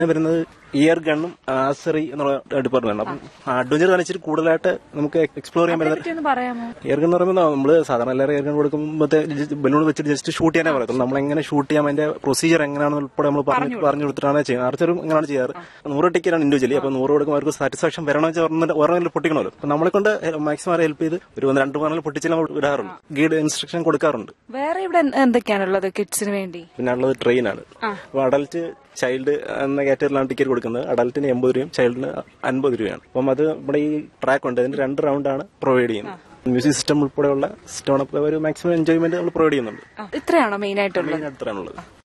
വരുന്നത് ഇയർ ഗണ്ണും ആസറി എന്നുള്ള ഡിപ്പാർട്ട്മെന്റ് അപ്പം അഡ്വഞ്ചർ കാണിച്ചിട്ട് കൂടുതലായിട്ട് നമുക്ക് എക്സ്പ്ലോർ ചെയ്യാൻ പറ്റുന്നത് പറ്റി ഒന്ന് പറയാമോ എയർ ഗൺ എന്ന് പറയുമ്പോൾ നമ്മള് സാധാരണ എല്ലാവരും എയർ ഗൺ കൊടുക്കുമ്പോൾ ബലൂൺ വെച്ചിട്ട് ജസ്റ്റ് ഷൂട്ട് ചെയ്യാനേ പറയത്തുള്ളൂ നമ്മൾ എങ്ങനെ ഷൂട്ട് ചെയ്യാം അതിന്റെ പ്രൊസീജിയർ എങ്ങനെയാണെന്ന് ഉൾപ്പെടെ നമ്മൾ പറഞ്ഞു പറഞ്ഞു കൊടുത്തിട്ടാണ് ചെയ്യുന്നത് ആർച്ചറും അങ്ങനെയാണ് ചെയ്യാറ് നൂറ് ടിക്കറ്റാണ് ഇൻഡിവിജ്വലി അപ്പൊ നൂറ് കൊടുക്കുമ്പോൾ അവർക്ക് സാറ്റിസ്ഫാക്ഷൻ വരണമെന്ന് വെച്ചാൽ ഓരോന്നിൽ പൊട്ടിക്കണമല്ലോ അപ്പൊ നമ്മളെ കൊണ്ട് മാക്സിമം അവരെ ഹെൽപ്പ് ചെയ്ത് ഒരു ഒന്ന് രണ്ട് മൂന്നാല് പൊട്ടിച്ച് നമ്മൾ വിടാറുണ്ട് ഗൈഡ് ഇൻസ്ട്രക്ഷൻ കൊടുക്കാറുണ്ട് വേറെ ഇവിടെ എന്ത് എന്തൊക്കെയാണുള്ളത് കിഡ്സിന് വേണ്ടി പിന്നെ ഉള്ളത് ട്രെയിനാണ് അപ്പൊ അഡൽറ്റ് ചൈൽഡ് എന്ന കാറ്റഗറിയിലാണ് ടിക്കറ്റ് കൊടുക്കുന്നത് അഡൽറ്റിന് എൺപത് രൂപയും ചൈൽഡിന് അൻപത് രൂപയാണ് അപ്പം അത് ഇവിടെ ഈ ട്രാക്ക് ഉണ്ട് അതിന് രണ്ട് റൗണ്ടാണ് പ്രൊവൈഡ് ചെയ്യുന്നത് മ്യൂസിക് സിസ്റ്റം ഉൾപ്പെടെയുള്ള സിസ്റ്റമാണ് ഒരു മാക്സിമം എൻജോയ്മെന്റ് നമ്മൾ പ്രൊവൈഡ് ചെയ്യുന്നുണ്ട് ഇത്രയാണോ മെയിൻ ആയിട്ടുള്ളത് മെയിൻ അത്രയാണുള്ളത്